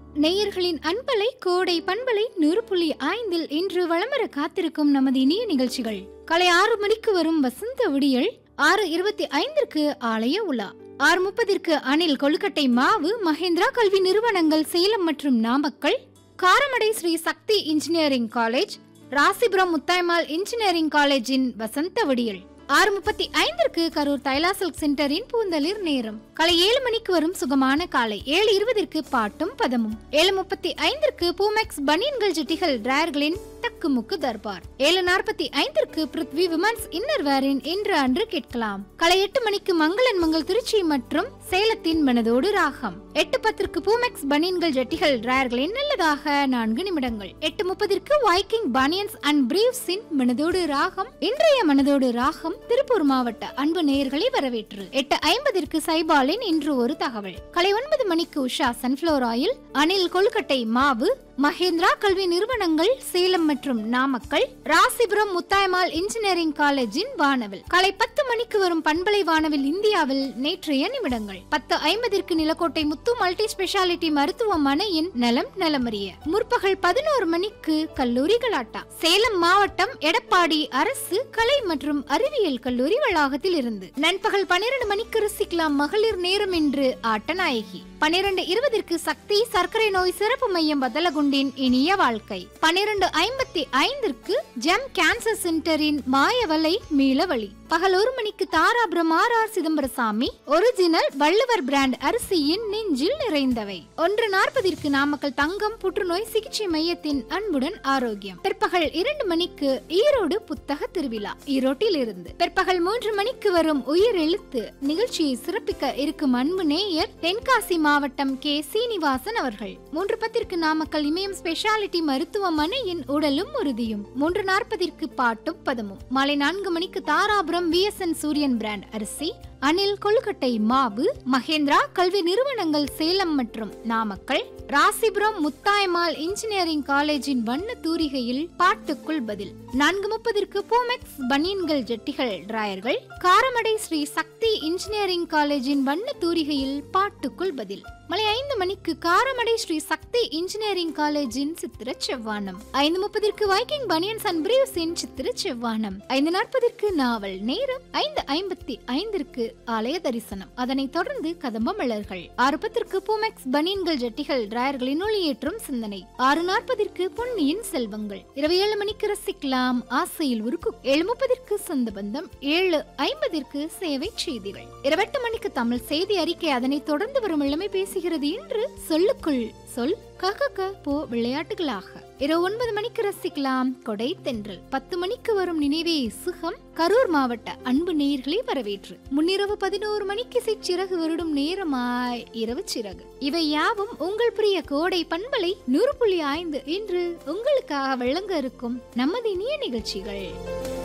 நேயர்களின் அன்பலை கோடை பண்பலை நூறு புள்ளி ஐந்தில் இன்று வளமர காத்திருக்கும் நமது இனிய நிகழ்ச்சிகள் காலை ஆறு மணிக்கு வரும் வசந்த விடியல் ஆறு இருபத்தி ஐந்திற்கு ஆலய உலா ஆறு முப்பதிற்கு அணில் கொழுக்கட்டை மாவு மகேந்திரா கல்வி நிறுவனங்கள் சேலம் மற்றும் Namakkal Karamadai Sri Sakthi engineering college Rasipuram Muthayammal engineering காலேஜின் வசந்த விடியல் ஆறு முப்பத்தி ஐந்திற்கு கரூர் தைலா சில்க் சென்டரின் பூந்தளிர் நேரம் காலை ஏழு மணிக்கு வரும் சுகமான காலை ஏழு இருபதிற்கு பாட்டும் பதமும் ஏழு முப்பத்தி ஐந்திற்கு பூமெக்ஸ் பனியன்கள் ஜெட்டிகள் டிராயர்களின் தக்குமுக்கு தர்பார் ஏழு நாற்பத்தி ஐந்திற்கு பிருத்வி விமன்ஸ் இன்னர் வேரின் இன்று அன்று கேட்கலாம் காலை எட்டு மணிக்கு மங்களன் மங்கள் திருச்சி மற்றும் சேலத்தின் மனதோடு ராகம் எட்டு பத்திற்கு பூமெக்ஸ் பனியன்கள் ஜெட்டிகள் டிராயர்களின் நல்லதாக நான்கு நிமிடங்கள் எட்டு முப்பதிற்கு வைக்கிங் பனியன்ஸ் அண்ட் பிரீவ்ஸின் மனதோடு ராகம் இன்றைய மனதோடு ராகம் திருப்பூர் மாவட்ட அன்பு நேயர்களை வரவேற்று எட்டு ஐம்பதிற்கு சைபாலின் இன்று ஒரு தகவல் கலை ஒன்பது மணிக்கு உஷா சன்ஃபிளவர் ஆயில் அணில் கொழுக்கட்டை மாவு மகேந்திரா கல்வி நிறுவனங்கள் சேலம் மற்றும் நாமக்கல் ராசிபுரம் முத்தாயமால் இன்ஜினியரிங் காலேஜின் வானவில் காலை பத்து மணிக்கு வரும் பண்பலை வானவில் இந்தியாவில் நேற்றைய நிமிடங்கள் பத்து ஐம்பதிற்கு நிலக்கோட்டை முத்து மல்டி ஸ்பெஷாலிட்டி மருத்துவமனையின் நலம் நலமறிய முற்பகல் பதினோரு மணிக்கு கல்லூரி கலாட்டா சேலம் மாவட்டம் எடப்பாடி அரசு கலை மற்றும் அறிவியல் கல்லூரி வளாகத்தில் இருந்து நண்பகல் பன்னிரண்டு மணிக்கு ரசிக்கலாம் மகளிர் நேரம் என்று ஆட்டநாயகி பன்னிரண்டு இருபதிற்கு சக்தி சர்க்கரை நோய் சிறப்பு மையம் பதலகுண்டின் இனிய வாழ்க்கை பன்னிரண்டு ஐம்பத்தி ஐந்திற்கு ஜெம் கேன்சர் சென்டரின் மாயவலை மீளவழி பகல் ஒரு மணிக்கு Dharapuram R R Chidambarasamy original Valluvar brand அரிசியின் நெஞ்சில் நிறைந்தவை ஒன்று நாற்பதிற்கு நாமக்கல் தங்கம் புற்றுநோய் சிகிச்சை மையத்தின் அன்புடன் ஆரோக்கியம் பிற்பகல் இரண்டு மணிக்கு ஈரோடு புத்தக திருவிழா ஈரோட்டில் இருந்து பிற்பகல் மூன்று மணிக்கு வரும் உயிர் எழுத்து நிகழ்ச்சியை சிறப்பிக்க இருக்கும் அன்பு நேயர் தென்காசி மாவட்டம் கே சீனிவாசன் அவர்கள் மூன்று பத்திற்கு நாமக்கல் இமயம் ஸ்பெஷாலிட்டி மருத்துவமனையின் உடலும் உறுதியும் மூன்று நாற்பதிற்கு பாட்டும் பதமும் மாலை நான்கு மணிக்கு தாராபுரம் விஎஸ்என் சூரியன் பிராண்ட் அரிசி அணில் கொழுக்கட்டை மாவு மகேந்திரா கல்வி நிறுவனங்கள் சேலம் மற்றும் நாமக்கல் ராசிபுரம் முத்தாய்மால் இன்ஜினியரிங் காலேஜின் வண்ண தூரிகையில் பாட்டுக்குள் பதில் நான்கு முப்பதிற்கு பூமெக்ஸ் பனியன்கள் ஜெட்டிகள் டிராயர்கள் காரமடை ஸ்ரீ சக்தி இன்ஜினியரிங் காலேஜின் வண்ண தூரிகையில் பாட்டுக்குள் பதில் மலை ஐந்து மணிக்கு காரமடை ஸ்ரீ சக்தி இன்ஜினியரிங் காலேஜின் சித்திர செவ்வானம் ஐந்து முப்பதிற்கு வைக்கிங் பனியன்ஸ் அண்ட் பிரீவ்ஸின் சித்திர செவ்வானம் ஐந்து நாற்பதிற்கு நாவல் நேரம் ஐந்து ஐம்பத்தி ஐந்திற்கு ஆலய தரிசனம் அதனைத் தொடர்ந்து கதம்ப மலர்கள் ஆறு பத்திற்கு பூமெக்ஸ் பனியன்கள் ஜெட்டிகள் டிராயர்களின் ஒளியேற்றும் சிந்தனை ஆறு நாற்பதிற்கு பொன்னியின் செல்வங்கள் இரவு ஏழு மணிக்கு ரசிக்கலாம் ஆசையில் உருக்கு ஏழு முப்பதிற்கு சொந்த பந்தம் ஏழு ஐம்பதிற்கு சேவை செய்திகள் இருபெட்டு மணிக்கு தமிழ் செய்தி அறிக்கை அதனைத் தொடர்ந்து வரும் இளமை பேசுகிறது என்று சொல்லுக்குள் சொல் கக போ விளையாட்டுகளாக இரவு ஒன்பது மணிக்கு ரசிக்கலாம் கொடை தென்றல் பத்து மணிக்கு வரும் நினைவே சுகம் கரூர் மாவட்ட அன்பு நேயர்களை வரவேற்று முன்னிரவு பதினோரு மணிக்கு சிச்சிறகு வருடும் நேரமாய் இரவு சிறகு இவை யாவும் உங்கள் பிரிய கோடை பண்பலை நூறு புள்ளி ஐந்து இன்று உங்களுக்காக வழங்க இருக்கும் நமது இனிய நிகழ்ச்சிகள்